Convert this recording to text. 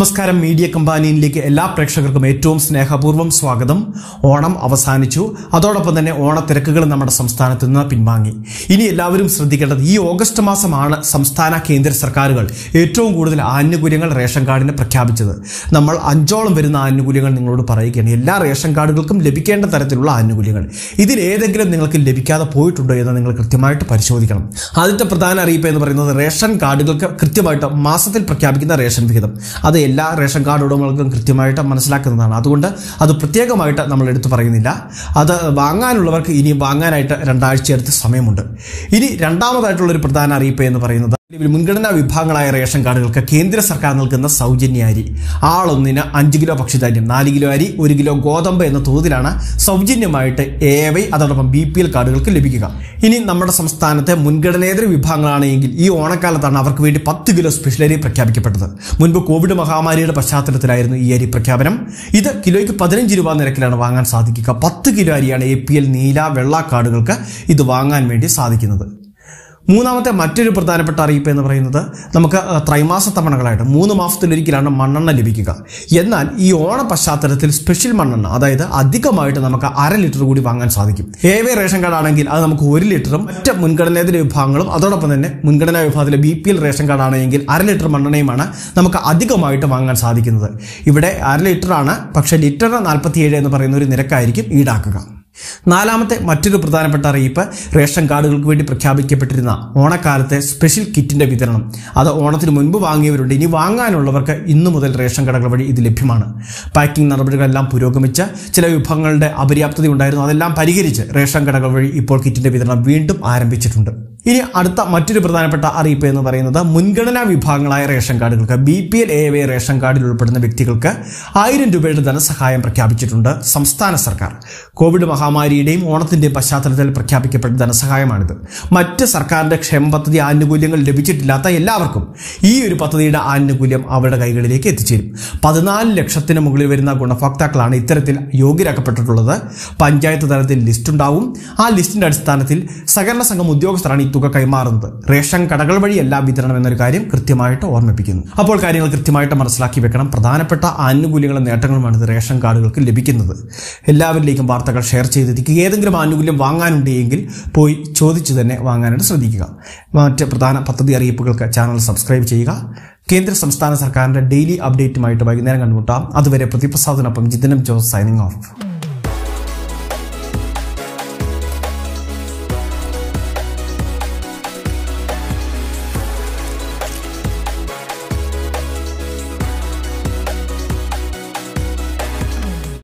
നമസ്കാരം മീഡിയ കമ്പാനിയിലേക്ക് എല്ലാ പ്രേക്ഷകർക്കും ഏറ്റവും സ്നേഹപൂർവ്വം സ്വാഗതം ഓണം അവസാനിച്ചു അതോടൊപ്പം തന്നെ ഓണത്തിരക്കുകൾ നമ്മുടെ സംസ്ഥാനത്ത് നിന്ന് പിൻവാങ്ങി ഇനി എല്ലാവരും ശ്രദ്ധിക്കേണ്ടത് ഈ ഓഗസ്റ്റ് മാസമാണ് സംസ്ഥാന കേന്ദ്ര സർക്കാരുകൾ ഏറ്റവും കൂടുതൽ ആനുകൂല്യങ്ങൾ റേഷൻ കാർഡിന് പ്രഖ്യാപിച്ചത് നമ്മൾ അഞ്ചോളം വരുന്ന ആനുകൂല്യങ്ങൾ നിങ്ങളോട് പറയുകയാണ് എല്ലാ റേഷൻ കാർഡുകൾക്കും ലഭിക്കേണ്ട തരത്തിലുള്ള ആനുകൂല്യങ്ങൾ ഇതിൽ ഏതെങ്കിലും നിങ്ങൾക്ക് ലഭിക്കാതെ പോയിട്ടുണ്ടോ എന്ന് നിങ്ങൾ കൃത്യമായിട്ട് പരിശോധിക്കണം ആദ്യത്തെ പ്രധാന അറിയിപ്പ് എന്ന് പറയുന്നത് റേഷൻ കാർഡുകൾക്ക് കൃത്യമായിട്ട് മാസത്തിൽ പ്രഖ്യാപിക്കുന്ന റേഷൻ വിഹിതം അത് എല്ലാ റേഷൻ കാർഡ് ഉടമകൾക്കും കൃത്യമായിട്ട് മനസ്സിലാക്കുന്നതാണ് അതുകൊണ്ട് അത് പ്രത്യേകമായിട്ട് നമ്മൾ എടുത്തു പറയുന്നില്ല അത് വാങ്ങാനുള്ളവർക്ക് ഇനി വാങ്ങാനായിട്ട് രണ്ടാഴ്ച അടുത്ത് സമയമുണ്ട് ഇനി രണ്ടാമതായിട്ടുള്ള ഒരു പ്രധാന അറിയിപ്പ് എന്ന് പറയുന്നത് നിലവിൽ മുൻഗണനാ വിഭാഗങ്ങളായ റേഷൻ കാർഡുകൾക്ക് കേന്ദ്ര സർക്കാർ നൽകുന്ന സൗജന്യ അരി ആളൊന്നിന് അഞ്ച് കിലോ ഭക്ഷ്യധാന്യം നാല് കിലോ അരി ഒരു കിലോ ഗോതമ്പ് എന്ന തോതിലാണ് സൗജന്യമായിട്ട് എ വൈ അതോടൊപ്പം ബി പി എൽ കാർഡുകൾക്ക് ലഭിക്കുക ഇനി നമ്മുടെ സംസ്ഥാനത്തെ മുൻഗണനേതര വിഭാഗങ്ങളാണ് എങ്കിൽ ഈ ഓണക്കാലത്താണ് അവർക്ക് വേണ്ടി പത്ത് കിലോ സ്പെഷ്യൽ അരി പ്രഖ്യാപിക്കപ്പെട്ടത് മുൻപ് കോവിഡ് മഹാമാരിയുടെ പശ്ചാത്തലത്തിലായിരുന്നു ഈ അരി പ്രഖ്യാപനം ഇത് കിലോയ്ക്ക് പതിനഞ്ച് രൂപ നിരക്കിലാണ് വാങ്ങാൻ സാധിക്കുക പത്ത് കിലോ അരിയാണ് എ പി എൽ നീല വെള്ള കാർഡുകൾക്ക് ഇത് വാങ്ങാൻ വേണ്ടി സാധിക്കുന്നത് മൂന്നാമത്തെ മറ്റൊരു പ്രധാനപ്പെട്ട അറിയിപ്പ് എന്ന് പറയുന്നത് നമുക്ക് അഹ്, ത്രൈമാസ തവണകളായിട്ട് മൂന്ന് മാസത്തിലൊരിക്കലാണ് മണ്ണെണ്ണ ലഭിക്കുക എന്നാൽ ഈ ഓണ പശ്ചാത്തലത്തിൽ സ്പെഷ്യൽ മണ്ണെണ്ണ അതായത് അധികമായിട്ട് നമുക്ക് അര ലിറ്റർ കൂടി വാങ്ങാൻ സാധിക്കും ഏവേ റേഷൻ കാർഡ് ആണെങ്കിൽ അത് നമുക്ക് ഒരു ലിറ്ററും മറ്റ് മുൻഗണനേതര വിഭാഗങ്ങളും അതോടൊപ്പം തന്നെ മുൻഗണനാ വിഭാഗത്തിലെ B P L ration card ആണെങ്കിൽ അര ലിറ്റർ മണ്ണെണ്ണയുമാണ് നമുക്ക് അധികമായിട്ട് വാങ്ങാൻ സാധിക്കുന്നത് ഇവിടെ അര ലിറ്ററാണ് പക്ഷേ ലിറ്ററിന് നാൽപ്പത്തിയേഴ് എന്ന് പറയുന്ന ഒരു നിരക്കായിരിക്കും ഈടാക്കുക നാലാമത്തെ മറ്റൊരു പ്രധാനപ്പെട്ട അറിയിപ്പ് റേഷൻ കാർഡുകൾക്ക് വേണ്ടി പ്രഖ്യാപിക്കപ്പെട്ടിരുന്ന ഓണക്കാലത്തെ സ്പെഷ്യൽ കിറ്റിന്റെ വിതരണം അത് ഓണത്തിന് മുൻപ് വാങ്ങിയവരുണ്ട് ഇനി വാങ്ങാനുള്ളവർക്ക് ഇന്നു മുതൽ റേഷൻ കടകൾ വഴി ഇത് ലഭ്യമാണ് പാക്കിംഗ് നടപടികളെല്ലാം പുരോഗമിച്ച് ചില വിഭവങ്ങളുടെ അപര്യാപ്തത ഉണ്ടായിരുന്നു അതെല്ലാം പരിഹരിച്ച് റേഷൻ കടകൾ വഴി ഇപ്പോൾ കിറ്റിന്റെ വിതരണം വീണ്ടും ആരംഭിച്ചിട്ടുണ്ട് ഇനി അടുത്ത മറ്റൊരു പ്രധാനപ്പെട്ട അറിയിപ്പ് എന്ന് പറയുന്നത് മുൻഗണനാ വിഭാഗങ്ങളായ റേഷൻ കാർഡുകൾക്ക് B P L A Y ration കാർഡിൽ ഉൾപ്പെടുന്ന വ്യക്തികൾക്ക് ആയിരം രൂപയുടെ ധനസഹായം പ്രഖ്യാപിച്ചിട്ടുണ്ട് സംസ്ഥാന സർക്കാർ കോവിഡ് മഹാമാരിയുടെയും ഓണത്തിന്റെയും പശ്ചാത്തലത്തിൽ പ്രഖ്യാപിക്കപ്പെട്ട ധനസഹായമാണിത് മറ്റ് സർക്കാരിന്റെ ക്ഷേമ പദ്ധതി ആനുകൂല്യങ്ങൾ ലഭിച്ചിട്ടില്ലാത്ത എല്ലാവർക്കും ഈ ഒരു പദ്ധതിയുടെ ആനുകൂല്യം അവരുടെ കൈകളിലേക്ക് എത്തിച്ചേരും പതിനാല് ലക്ഷത്തിന് മുകളിൽ വരുന്ന ഗുണഭോക്താക്കളാണ് ഇത്തരത്തിൽ യോഗ്യരാക്കപ്പെട്ടിട്ടുള്ളത് പഞ്ചായത്ത് തലത്തിൽ ലിസ്റ്റ് ഉണ്ടാവും ആ ലിസ്റ്റിന്റെ അടിസ്ഥാനത്തിൽ സഹകരണ സംഘം ഉദ്യോഗസ്ഥരാണ് ഈ തുക കൈമാറുന്നത് റേഷൻ കടകൾ വഴിയല്ല വിതരണം എന്നൊരു കാര്യം കൃത്യമായിട്ട് ഓർമ്മിപ്പിക്കുന്നു അപ്പോൾ കാര്യങ്ങൾ കൃത്യമായിട്ട് മനസ്സിലാക്കി വെക്കണം പ്രധാനപ്പെട്ട ആനുകൂല്യങ്ങളും നേട്ടങ്ങളുമാണ് ഇത് റേഷൻ കാർഡുകൾക്ക് ലഭിക്കുന്നത് എല്ലാവരിലേക്കും വാർത്തകൾ ഷെയർ ചെയ്തെത്തിക്കുക ഏതെങ്കിലും ആനുകൂല്യം വാങ്ങാനുണ്ടെങ്കിൽ പോയി ചോദിച്ചു തന്നെ വാങ്ങാനായിട്ട് ശ്രദ്ധിക്കുക മറ്റ് പ്രധാന പദ്ധതി അറിയിപ്പുകൾക്ക് ചാനൽ സബ്സ്ക്രൈബ് ചെയ്യുക കേന്ദ്ര സംസ്ഥാന സർക്കാരിന്റെ ഡെയിലി അപ്ഡേറ്റുമായിട്ട് വൈകുന്നേരം കണ്ടുമുട്ടാം അതുവരെ പ്രതിപ്രസാദിനൊപ്പം ജിതനം ജോസ് സൈനിങ് ഓഫ്